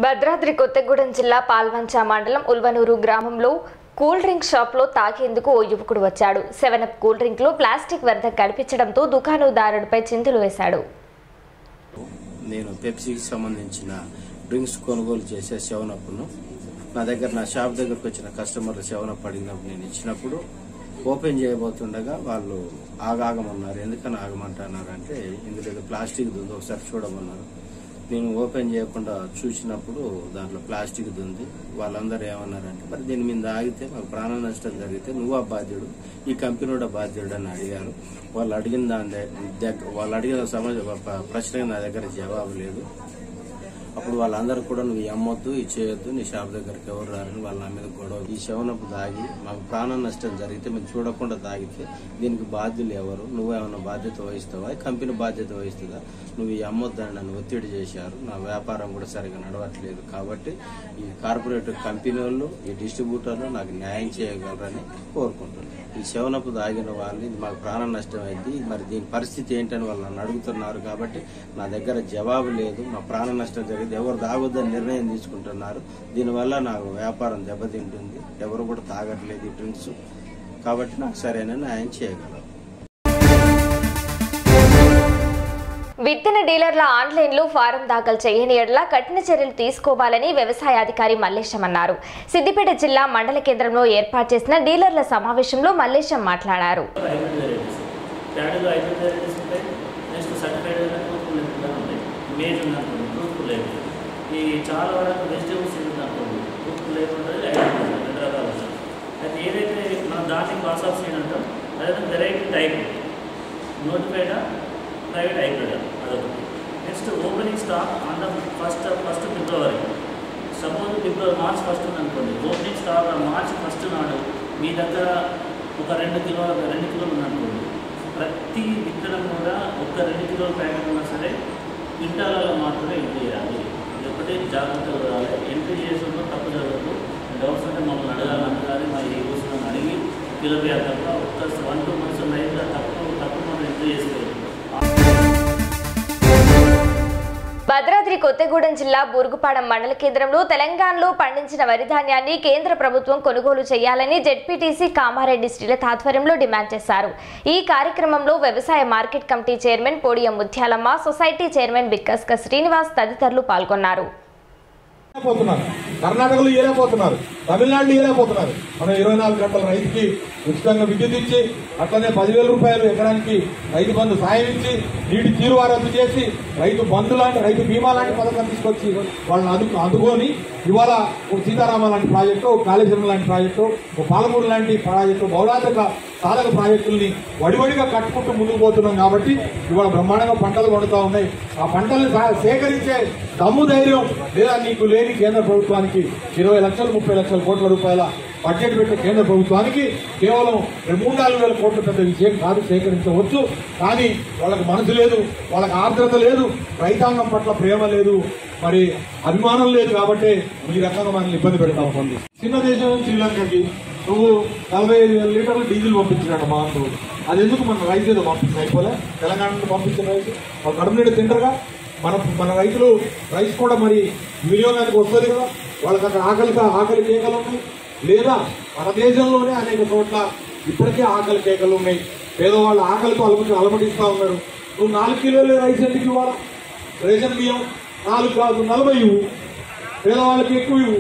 భద్రాద్రి కొత్తగూడెం జిల్లా పాల్వంచ మండలం ఉల్వనూరు గ్రామంలో కూల్ డ్రింక్ షాప్లో తాకేందుకు ఓ యువకుడు వచ్చాడు సెవెనప్ కూల్ డ్రింక్లో ప్లాస్టిక్ వ్యర్థం కనిపించడంతో దుకాణదారుడిపై చింతలు వేశాడు నేను పెప్సీకి సంబంధించిన డ్రింక్స్ కొనుగోలు చేసే సెవెనప్ను నా దగ్గర నా షాప్ దగ్గరకు వచ్చిన కస్టమర్లు సెవెనప్ అడిగినప్పుడు నేను ఇచ్చినప్పుడు ఓపెన్ చేయబోతుండగా వాళ్ళు ఆగాగమన్నారు ఎందుకని ఆగమంటున్నారు అంటే ఇందులో ఏదో ప్లాస్టిక్ ఉంది ఒకసారి చూడమన్నారు నేను ఓపెన్ చేయకుండా చూసినప్పుడు దాంట్లో ప్లాస్టిక్ ఉంది వాళ్ళందరూ ఏమన్నారంటే మరి దీని మీద ఆగితే మాకు ప్రాణ నష్టం జరిగితే నువ్వు ఆ బాధ్యుడు ఈ కంపెనీ కూడా బాధ్యుడు అని అడిగారు వాళ్ళు అడిగిన దాని దగ్గర వాళ్ళు అడిగిన సమస్య ప్రశ్నకి నా దగ్గర జవాబు లేదు అప్పుడు వాళ్ళందరూ కూడా నువ్వు ఈ అమ్మొద్దు ఈ చేయొద్దు నీ షాప్ దగ్గరికి ఎవరు రారని వాళ్ళ నా మీద గొడవ ఈ శవనపు దాగి మాకు ప్రాణ నష్టం జరిగితే మేము చూడకుండా తాగితే దీనికి బాధ్యులు ఎవరు నువ్వేమన్నా బాధ్యత వహిస్తావా ఈ కంపెనీ బాధ్యత వహిస్తుందా నువ్వు ఈ అమ్మొద్దని నన్ను ఒత్తిడి చేశారు నా వ్యాపారం కూడా సరిగా నడవట్లేదు కాబట్టి ఈ కార్పొరేట్ కంపెనీ వాళ్ళు ఈ డిస్ట్రిబ్యూటర్లు నాకు న్యాయం చేయగలరని కోరుకుంటున్నాను ఈ శవనపు దాగిన వాళ్ళు ఇది మాకు ప్రాణ నష్టం అయింది మరి దీని పరిస్థితి ఏంటని వాళ్ళు నన్ను అడుగుతున్నారు కాబట్టి నా దగ్గర జవాబు లేదు మా ప్రాణ నష్టం జరిగింది ఎవరు తాగొద్దని నిర్ణయం తీసుకుంటున్నారు దీనివల్ల నాకు వ్యాపారం దెబ్బతింటుంది ఎవరు కూడా తాగట్లేదు ఈ డ్రింక్స్ కాబట్టి నాకు సరైన న్యాయం చేయగలరు విత్తన డీలర్ల ఆన్లైన్లో ఫారం దాఖలు చేయని ఎడల కఠిన చర్యలు తీసుకోవాలని వ్యవసాయ అధికారి మల్లేశం అన్నారు సిద్దిపేట జిల్లా మండల కేంద్రంలో ఏర్పాటు చేసిన డీలర్ల సమావేశంలో మల్లేశం మాట్లాడారు హైబ్రిడ్ వెరైటీస్ ప్యాడ్లో హైబ్రిడ్ వెరైటీస్ ఉంటాయి నెక్స్ట్ సర్టిఫైడ్ ట్రూత్ఫుల్ కూడా ఉంటాయి మేజ్ ఉందనుకోండి ట్రూత్ఫుల్ లేదు ఈ చాలా వరకు వెజిటేబుల్స్ ఉందనుకోండి ట్రూత్ఫుల్ లేదు ఉంటుంది హైబ్రిడ్ ఉంటుంది రెండు రకాలు ఉంటాయి అయితే ఏదైతే మనం దాన్ని పాస్ ఆఫ్ సీడ్ అంటాం అదే variety type notified private hybrid అదొకటి next opening stock on the first first February suppose February March first ఉందనుకోండి ఓపెనింగ్ స్టాక్ మార్చ్ ఫస్ట్ నాడు మీ దగ్గర ఒక రెండు కిలోల రెండు కిలోలు ఉందనుకోండి ప్రతి విత్తనం కూడా ఒక రెండు కిలోల ప్యాకెట్ ఉన్నా సరే క్వింటాలలో మాత్రమే ఎంట్రీ చేయాలి ఇది ఒకటే జాగ్రత్తగా చూడాలి ఎంట్రీ చేసినప్పుడు తప్పు జరగదు డౌట్స్ అంటే మమ్మల్ని అడగాలి అడగాలి మా ఈ కోసం అడిగి కిలో తప్ప ఒక్క వన్ టూ మంత్స్ అయితే తప్పు తప్పు మనం ఎంట్రీ చేసుకోవాలి భద్రాద్రి కొత్తగూడెం జిల్లా బూరుగుపాడం మండల కేంద్రంలో తెలంగాణలో పండించిన వరి ధాన్యాన్ని కేంద్ర ప్రభుత్వం కొనుగోలు చేయాలని జెడ్పీటీసీ కామారెడ్డి శ్రీలత ఆధ్వర్యంలో డిమాండ్ చేశారు ఈ కార్యక్రమంలో వ్యవసాయ market committee chairman Podiyam Mutyalamma society chairman బిక్కస్క శ్రీనివాస్ తదితరులు పాల్గొన్నారు పోతున్నారు కర్ణాటకలో ఇవ్వలేకపోతున్నారు తమిళనాడులో ఇవ్వలేకపోతున్నారు మనం ఇరవై నాలుగు గంటల రైతుకి ఉచితంగా విద్యుత్ ఇచ్చి అట్లనే పదివేల రూపాయలు ఎకరానికి రైతు బంధు సాయం ఇచ్చి నీటి తీరువా రద్దు చేసి రైతు బంధు లాంటి రైతు బీమా లాంటి పథకం తీసుకొచ్చి వాళ్ళని అదు అందుకొని ఇవాళ ఒక సీతారామ లాంటి ప్రాజెక్టు ఒక కాళేశ్వరం లాంటి ప్రాజెక్టు ఒక పాలమూరు లాంటి ప్రాజెక్టు బౌలాధక సాధక ప్రాజెక్టుల్ని వడివడిగా కట్టుకుంటూ ముందుకు పోతున్నాం కాబట్టి ఇవాళ బ్రహ్మాండంగా పంటలు పండుతా ఉన్నాయి ఆ పంటల్ని సా- సేకరించే దమ్ము ధైర్యం లేదా నీకు లేని కేంద్ర ప్రభుత్వానికి ఇరవై లక్షలు ముప్పై లక్షల కోట్ల రూపాయల బడ్జెట్ పెట్టే కేంద్ర ప్రభుత్వానికి కేవలం మూడు నాలుగు వేల కోట్ల పెద్ద విషయం కాదు సేకరించవచ్చు కానీ వాళ్ళకి మనసు లేదు వాళ్ళకి ఆర్ద్రత లేదు రైతాంగం పట్ల ప్రేమ లేదు మరి అభిమానం లేదు కాబట్టి ఈ రకంగా మనల్ని ఇబ్బంది పెడతాం ఉంది చిన్న దేశం శ్రీలంకకి నువ్వు నలభై ఐదు వేల లీటర్లు డీజిల్ పంపించినట్టు మా అంటూ అది ఎందుకు మన రైతు ఏదో పంపించిన అయిపోలే తెలంగాణ నుండి పంపించిన రైతు వాళ్ళు కడుపు నీడ తింటారుగా మన మన రైతులు రైస్ కూడా మరి వినియోగానికి వస్తుంది కదా వాళ్ళకి అక్కడ ఆకలికి ఆకలి కేకలు ఉన్నాయి లేదా మన దేశంలోనే అనేక చోట్ల ఇప్పటికే ఆకలి కేకలు ఉన్నాయి పేదవాళ్ళు ఆకలితో అలమటి అలమటిస్తూ ఉన్నారు నువ్వు నాలుగు కిలోలు రైస్ ఎందుకు ఇవ్వాలా రేషన్ బియ్యం నాలుగు కాదు నలభై ఇవ్వు పేదవాళ్ళకి ఎక్కువ ఇవ్వు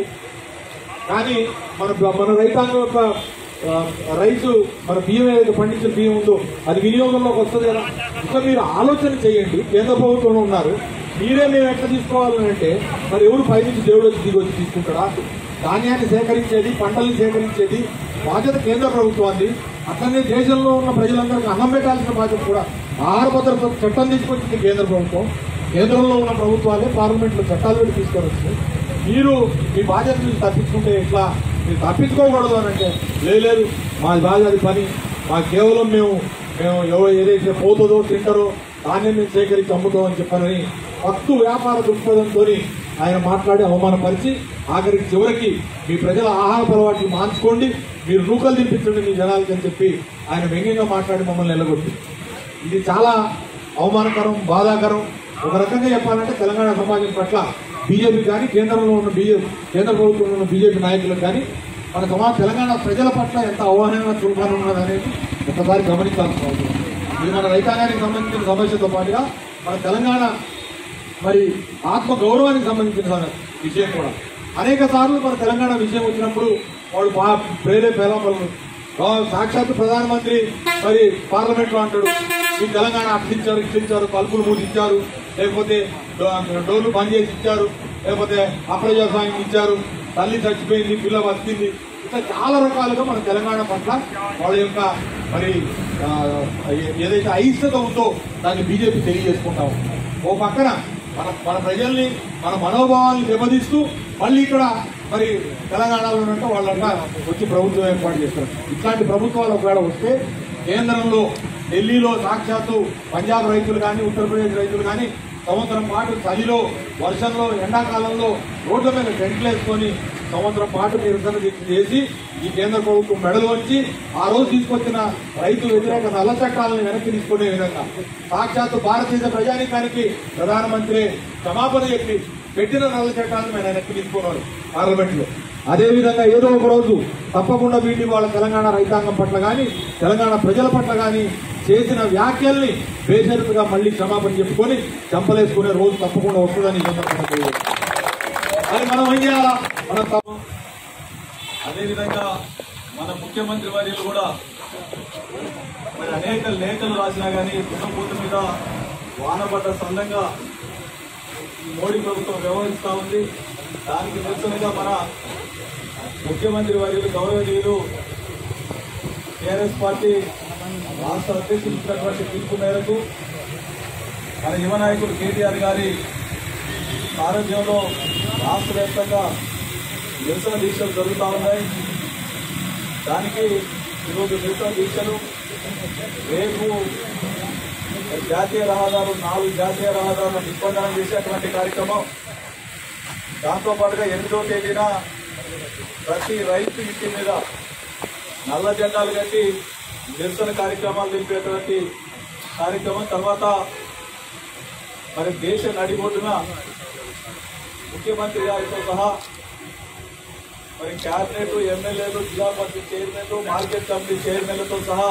కానీ మన మన రైతాంగం యొక్క ఆ, రైతు మన బియ్యం ఏదైతే పండించిన బియ్యం ఉందో అది వినియోగంలోకి వస్తుంది కదా ఇంకా మీరు ఆలోచన చేయండి కేంద్ర ప్రభుత్వంలో ఉన్నారు మీరే మేము ఎట్లా తీసుకోవాలని అంటే మరి ఎవరు పైనుంచి దేవుడు వచ్చి దిగి వచ్చి తీసుకుంటారా ధాన్యాన్ని సేకరించేది పంటల్ని సేకరించేది బాధ్యత కేంద్ర ప్రభుత్వాన్ని అట్లనే దేశంలో ఉన్న ప్రజలందరికీ అన్నం పెట్టాల్సిన బాధ్యత కూడా ఆహార భద్రత చట్టం తీసుకొచ్చింది కేంద్ర ప్రభుత్వం కేంద్రంలో ఉన్న ప్రభుత్వాలే పార్లమెంట్లో చట్టాలు పెట్టి తీసుకొని మీరు మీ బాధ్యత నుంచి తప్పించుకుంటే ఎట్లా మీరు తప్పించుకోకూడదు అని అంటే లేదు లేదు మా బాధ్యత అది పని మా కేవలం మేము మేము ఎవరు ఏదైతే పోతుందో తింటారో ధాన్యం మేము సేకరించి అమ్ముతాం అని చెప్పానని పత్తు వ్యాపార దృక్పథంతో ఆయన మాట్లాడి అవమానపరిచి ఆఖరికి చివరికి మీ ప్రజల ఆహార అలవాట్లు మార్చుకోండి మీరు నూకలు తినిపించండి మీ జనాలకి అని చెప్పి ఆయన వ్యంగ్యంగా మాట్లాడి మమ్మల్ని నిలగొట్టి ఇది చాలా అవమానకరం బాధాకరం ఒక రకంగా చెప్పాలంటే తెలంగాణ సమాజం పట్ల బీజేపీ కానీ కేంద్రంలో ఉన్న బీజేపీ కేంద్ర ప్రభుత్వంలో ఉన్న బీజేపీ నాయకులకు కానీ మన సమాజ తెలంగాణ ప్రజల పట్ల ఎంత అవగాహన చురుకానం ఉన్నది అనేది ఒకసారి గమనించాల్సిన అవసరం ఉంది. ఇది మన రైతాంగానికి సంబంధించిన సమస్యతో పాటుగా మన తెలంగాణ మరి ఆత్మ గౌరవానికి సంబంధించిన సమ- విషయం కూడా అనేక సార్లు మన తెలంగాణ విషయం వచ్చినప్పుడు వాడు బా ప్రేరే పేలాపలు సాక్షాత్ ప్రధానమంత్రి మరి పార్లమెంట్ లో అంటాడు ఈ తెలంగాణ అట్లిచ్చారు ఇట్లిచ్చారు కలుపులు మూసి ఇచ్చారు లేకపోతే డో- డోర్లు బంద్ చేసి ఇచ్చారు లేకపోతే అప్రజాస్వామ్యం ఇచ్చారు తల్లి చచ్చిపోయింది పిల్ల బతికింది ఇట్లా చాలా రకాలుగా మన తెలంగాణ పట్ల వాళ్ళ యొక్క మరి ఆ, ఏ- ఏదైతే అయిష్టత ఉందో దాన్ని బీజేపీ తెలియజేసుకుంటా ఉంది. ఓ పక్కన మన మన ప్రజల్ని మన మనోభావాల్ని దెబ్బతీస్తూ మళ్ళీ ఇక్కడ మరి తెలంగాణలో ఉన్నట్టు వాళ్ళంతా వచ్చి ప్రభుత్వం ఏర్పాటు చేస్తారు ఇట్లాంటి ప్రభుత్వాలు ఒకవేళ వస్తే కేంద్రంలో ఢిల్లీలో సాక్షాత్తు పంజాబ్ రైతులు కానీ ఉత్తరప్రదేశ్ రైతులు కానీ సంవత్సరం పాటు చలిలో వర్షంలో ఎండాకాలంలో రోడ్ల మీద టెంట్లు వేసుకొని సంవత్సరం పాటు నిరసన దీక్ష చేసి ఈ కేంద్ర ప్రభుత్వం మెడలు వచ్చి ఆ రోజు తీసుకొచ్చిన రైతు వ్యతిరేక నల్ల చట్టాలను వెనక్కి తీసుకునే విధంగా సాక్షాత్తు భారతదేశ ప్రజానికానికి ప్రధానమంత్రి క్షమాపణ చెప్పి పెట్టిన నల్ల చట్టాలను ఆయన వెనక్కి తీసుకున్నారు పార్లమెంట్ లో అదే విధంగా ఏదో ఒక రోజు తప్పకుండా వీటి వాళ్ళ తెలంగాణ రైతాంగం పట్ల కానీ తెలంగాణ ప్రజల పట్ల కానీ చేసిన వ్యాఖ్యల్ని బేషరతుగా మళ్ళీ క్షమాపణ చెప్పుకొని చంపలేసుకునే రోజు తప్పకుండా వస్తుందని ఈ సందర్భంగా తెలియజేస్తున్నాను. అది మనం ఏం చేయాలా మనం తప్ప అదేవిధంగా మన ముఖ్యమంత్రి వర్యులు కూడా మరి అనేక లేఖలు రాసినా కానీ దున్నపోత మీద వానపడ్డ సందంగా ఈ మోడీ ప్రభుత్వం వ్యవహరిస్తూ ఉంది దానికి నిరసనగా మన ముఖ్యమంత్రి వర్యులు గౌరవనీయులు టీఆర్ఎస్ పార్టీ రాష్ట్ర అధ్యక్షులు ఇచ్చినటువంటి పిలుపు మేరకు మన యువ నాయకుడు కేటీఆర్ గారి సారథ్యంలో రాష్ట్ర వ్యాప్తంగా నిరసన దీక్షలు జరుగుతూ ఉన్నాయి దానికి ఈరోజు నిరసన దీక్షలు రేపు జాతీయ రహదారులు నాలుగు జాతీయ రహదారులను నిబంధన చేసేటువంటి కార్యక్రమం దాంతో పాటుగా ఎనిమిదో తేదీన ప్రతి రైతు ఇంటి మీద నల్ల జెండాలు కట్టి నిరసన కార్యక్రమాలు నిలిపేటువంటి కార్యక్రమం తర్వాత మరి దేశ నడిబొడ్డున ముఖ్యమంత్రి గారితో సహా మరి క్యాబినెట్ ఎమ్మెల్యేలు జిల్లా పరిషత్ చైర్మన్లు మార్కెట్ కమిటీ చైర్మన్లతో సహా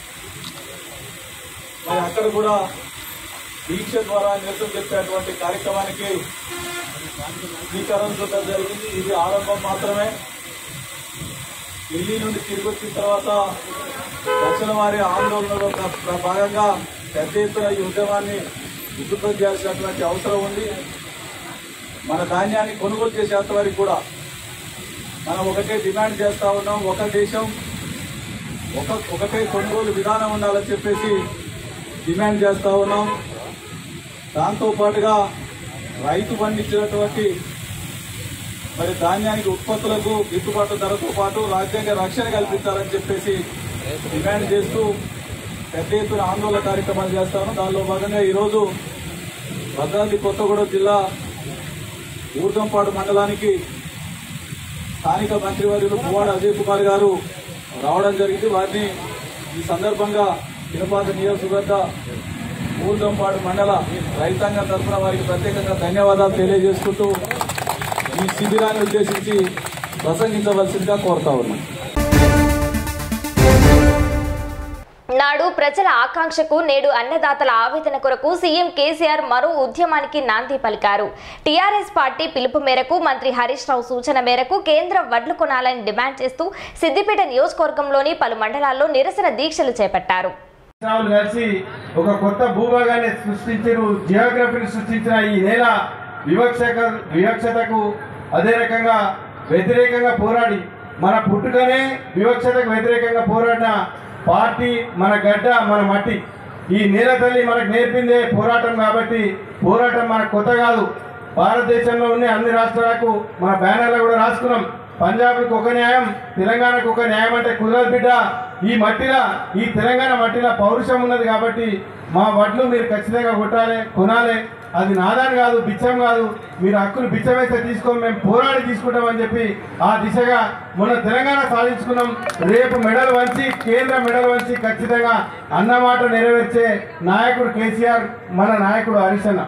మరి అక్కడ కూడా దీక్ష ద్వారా నిరసన చెప్పేటువంటి కార్యక్రమానికి శ్రీకారం చుట్టడం జరిగింది ఇది ఆరంభం మాత్రమే ఢిల్లీ నుండి తిరిగి వచ్చిన తర్వాత దక్షిణ వారి ఆందోళనలో ప్ర- భాగంగా పెద్ద ఎత్తున ఈ ఉద్యమాన్ని ఉధృతం చేయాల్సినటువంటి అవసరం ఉంది మన ధాన్యాన్ని కొనుగోలు చేసేంత వరకు కూడా మనం ఒకటే డిమాండ్ చేస్తా ఉన్నాం ఒక దేశం ఒక ఒకటే కొనుగోలు విధానం ఉండాలని చెప్పేసి డిమాండ్ చేస్తా ఉన్నాం దాంతో పాటుగా రైతు పండించినటువంటి మరి ధాన్యానికి ఉత్పత్తులకు గిట్టుబాటు ధరతో పాటు రాజ్యాంగ రక్షణ కల్పించాలని చెప్పేసి డిమాండ్ చేస్తూ పెద్ద ఎత్తున ఆందోళన కార్యక్రమాలు చేస్తాను దానిలో భాగంగా ఈరోజు భద్రాద్రి కొత్తగూడెం జిల్లా ఊర్గంపాడు మండలానికి స్థానిక మంత్రివర్యులు పువ్వాడ అజయ్ కుమార్ గారు రావడం జరిగింది వారిని ఈ సందర్భంగా తిరుపతి నియోజకవర్గ ఊర్గంపాడు మండల రైతాంగం తరఫున వారికి ప్రత్యేకంగా ధన్యవాదాలు తెలియజేసుకుంటూ ఈ శిబిరాన్ని ఉద్దేశించి ప్రసంగించవలసిందిగా కోరుతా ఉన్నాను నాడు ప్రజల ఆకాంక్షకు నేడు అన్నదాతల ఆవేదన కొరకు సీఎం కేసీఆర్ మరో ఉద్యమానికి నాంది పలికారు టీఆర్ఎస్ పార్టీ పిలుపు మేరకు మంత్రి హరీష్ రావు సూచన మేరకు కేంద్రం వడ్లు కొనాలని డిమాండ్ చేస్తూ సిద్దిపేట నియోజకవర్గంలోని పలు మండలాల్లో నిరసన దీక్షలు చేపట్టారు రావులు కలిసి ఒక కొత్త భూభాగాన్ని సృష్టించిన జియోగ్రఫీని సృష్టించిన ఈ నేల వివక్షక వివక్షతకు అదే రకంగా వ్యతిరేకంగా పోరాడి మన పుట్టుకనే వివక్షతకు వ్యతిరేకంగా పోరాడిన పార్టీ మన గడ్డ మన మట్టి ఈ నేల తల్లి మనకు నేర్పిందే పోరాటం కాబట్టి పోరాటం మనకు కొత్త కాదు భారతదేశంలో ఉన్న అన్ని రాష్ట్రాలకు మన బ్యానర్లో కూడా రాసుకున్నాం పంజాబ్కి ఒక న్యాయం తెలంగాణకు ఒక న్యాయం అంటే కుదరదు బిడ్డ ఈ మట్టిలో ఈ తెలంగాణ మట్టిలో పౌరుషం ఉన్నది కాబట్టి మా వడ్లు మీరు ఖచ్చితంగా కొట్టాలి కొనాలి అది నాదాని కాదు బిచ్చం కాదు మీరు హక్కులు బిచ్చం వేస్తే తీసుకొని మేము పోరాడి తీసుకుంటామని చెప్పి ఆ దిశగా మొన్న తెలంగాణ సాధించుకున్నాం రేపు మెడల్ వంచి కేంద్ర మెడల్ వంచి ఖచ్చితంగా అన్నమాట నెరవేర్చే నాయకుడు కేసీఆర్ మన నాయకుడు హరీష్ అన్న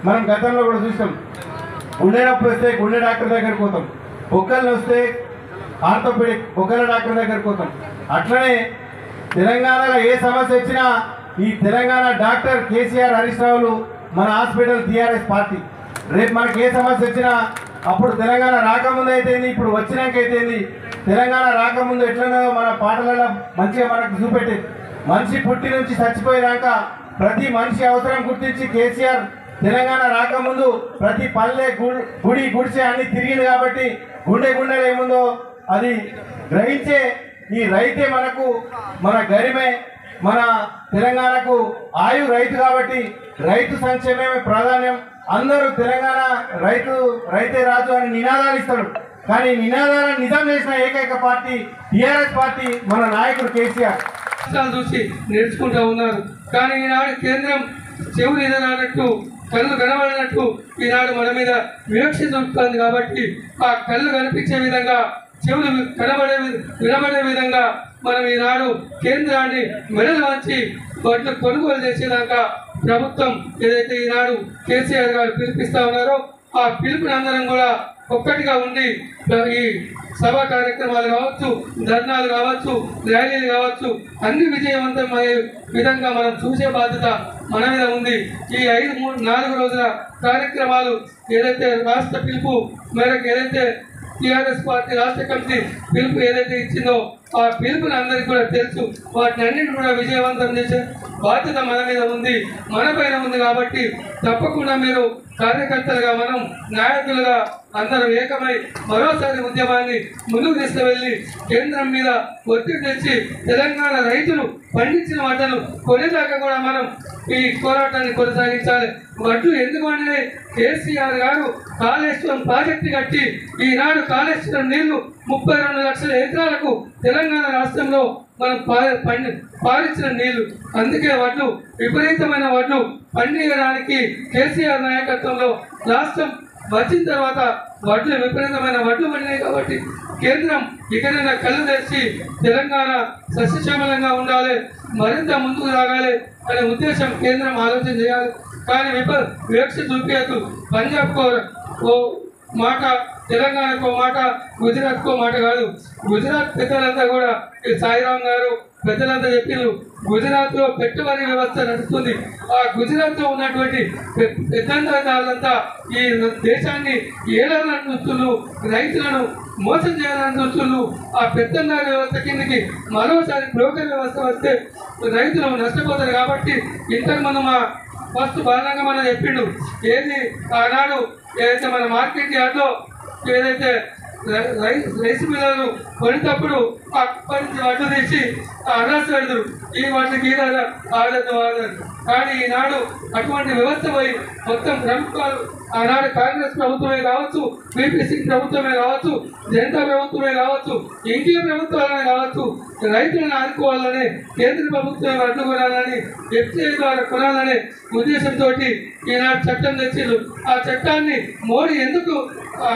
మనం గతంలో కూడా చూసాం గుండె నొప్పి వస్తే గుండె డాక్టర్ దగ్గరికి పోతాం బొక్కలు వస్తే ఆర్థోపెడిక్ బొక్కల డాక్టర్ దగ్గరికి పోతాం అట్లనే తెలంగాణలో ఏ సమస్య వచ్చినా ఈ తెలంగాణ డాక్టర్ కేసీఆర్ హరీష్ రావులు మన హాస్పిటల్ టీఆర్ఎస్ పార్టీ రేపు మనకి ఏ సమస్య వచ్చినా అప్పుడు తెలంగాణ రాకముందు అయితేంది ఇప్పుడు వచ్చినాక అయితేంది తెలంగాణ రాకముందు ఎట్లనో మన పాటలలో మంచిగా మనకు చూపెట్టేది మనిషి పుట్టి నుంచి చచ్చిపోయేదాకా ప్రతి మనిషి అవసరం గుర్తించి కేసీఆర్ తెలంగాణ రాకముందు ప్రతి పల్లె గు- గుడి గుడిసె అన్ని తిరిగింది కాబట్టి గుండె గుండెలు ఏముందో అది గ్రహించే ఈ రైతే మనకు మన గరిమే మన తెలంగాణకు ఆయు రైతు కాబట్టి రైతు సంక్షేమమే ప్రాధాన్యం అందరూ తెలంగాణ రైతు రైతే రాజు అని నినాదాలు ఇస్తాడు కానీ నినాదాలను నిజం చేసిన ఏకైక పార్టీ టీఆర్ఎస్ పార్టీ మన నాయకుడు కేసీఆర్ కష్టాలు చూసి నేర్చుకుంటూ ఉన్నారు కానీ ఈనాడు కేంద్రం చెవులు ఎదనట్టు కళ్ళు కనబడినట్టు ఈనాడు మన మీద వివక్ష చూపుతుంది కాబట్టి ఆ కళ్ళు కనిపించే విధంగా చెవులు కనబడే వి- వినబడే విధంగా మనం ఈనాడు కేంద్రాన్ని మెడలు వంచి వాటిని కొనుగోలు చేసేదాకా ప్రభుత్వం ఏదైతే ఈనాడు కేసీఆర్ గారు పిలిపిస్తా ఉన్నారో ఆ పిలుపుని అందరం కూడా ఒక్కటిగా ఉండి ఈ సభా కార్యక్రమాలు కావచ్చు ధర్నాలు కావచ్చు ర్యాలీలు కావచ్చు అన్ని విజయవంతమయ్యే విధంగా మనం చూసే బాధ్యత మన మీద ఉంది ఈ ఐదు మూడు నాలుగు రోజుల కార్యక్రమాలు ఏదైతే రాష్ట్ర పిలుపు మేరకు ఏదైతే టీఆర్ఎస్ పార్టీ రాష్ట్ర కమిటీ పిలుపు ఏదైతే ఇచ్చిందో ఆ పిలుపుని అందరికీ కూడా తెలుసు వాటిని అన్నింటిని కూడా విజయవంతం చేసే బాధ్యత మన మీద ఉంది మన పైన ఉంది కాబట్టి తప్పకుండా మీరు కార్యకర్తలుగా మనం నాయకులుగా అందరం ఏకమై మరోసారి ఉద్యమాన్ని ముందుకు తీసుకువెళ్ళి కేంద్రం మీద ఒత్తిడి తెచ్చి తెలంగాణ రైతులు పండించిన వాటను కొనేదాకా కూడా మనం ఈ పోరాటాన్ని కొనసాగించాలి వడ్లు ఎందుకు అంటే కేసీఆర్ గారు కాళేశ్వరం ప్రాజెక్టు కట్టి ఈనాడు కాళేశ్వరం నీళ్లు ముప్పై రెండు లక్షల ఎకరాలకు తెలంగాణ రాష్ట్రంలో మనం పా- పండి పారించిన నీళ్లు అందుకే వడ్లు విపరీతమైన వడ్లు పండించడానికి కేసీఆర్ నాయకత్వంలో రాష్ట్రం వచ్చిన తర్వాత వడ్లు విపరీతమైన వడ్లు పడినాయి కాబట్టి కేంద్రం ఇకనైనా కళ్ళు తెరిచి తెలంగాణ సస్యశ్యామలంగా ఉండాలి మరింత ముందుకు రాగాలి అనే ఉద్దేశం కేంద్రం ఆలోచన చేయాలి కానీ విప వివక్ష చూపించదు పంజాబ్కో ఓ మాట తెలంగాణకో మాట గుజరాత్కో మాట కాదు గుజరాత్ పెద్దలంతా కూడా ఈ సాయిరాం గారు పెద్దలంతా చెప్పిన గుజరాత్ లో పెట్టుబడి వ్యవస్థ నడుస్తుంది ఆ గుజరాత్ లో ఉన్నటువంటి పె- పెద్దంతా ఈ దేశాన్ని ఏడాలని చూస్తున్నారు రైతులను మోసం చేయాలని చూస్తున్నారు ఆ పెద్దందారి వ్యవస్థ కిందకి మరోసారి బ్రోకర్ వ్యవస్థ వస్తే రైతులు నష్టపోతారు కాబట్టి ఇంతకు మనం మా ఫస్ట్ బలంగా మనం చెప్పిండు ఏది ఆనాడు ఏదైతే మన మార్కెట్ యార్డ్లో ఏదైతే రై- రై- రైస్ మిల్లర్లు కొనేటప్పుడు అక్కడి నుంచి వడ్లు తీసి అడ్రస్ పెడతారు ఈ వాటికి ఈ రాజా ఆడద్దు ఆడదు కానీ ఈనాడు అటువంటి వ్యవస్థ పోయి మొత్తం ప్రభుత్వాలు ఆనాడు కాంగ్రెస్ ప్రభుత్వమే కావచ్చు బీపీసీ ప్రభుత్వమే కావచ్చు జనతా ప్రభుత్వమే కావచ్చు ఇంకే ప్రభుత్వాలనే కావచ్చు రైతులను ఆదుకోవాలని కేంద్ర ప్రభుత్వం వడ్లు కొనాలని ఎఫ్సీఐ ద్వారా కొనాలనే ఉద్దేశంతో ఈనాడు చట్టం తెచ్చిండ్రు ఆ చట్టాన్ని మోడీ ఎందుకు ఆ,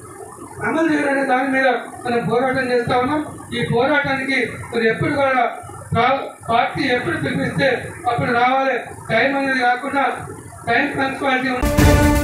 అమలు చేయాలనే దాని మీద మనం పోరాటం చేస్తా ఉన్నాం ఈ పోరాటానికి మరి ఎప్పుడు కూడా రా- పార్టీ ఎప్పుడు పిలిపిస్తే అప్పుడు రావాలి టైం అనేది కాకుండా టైం పంచువాలిటీ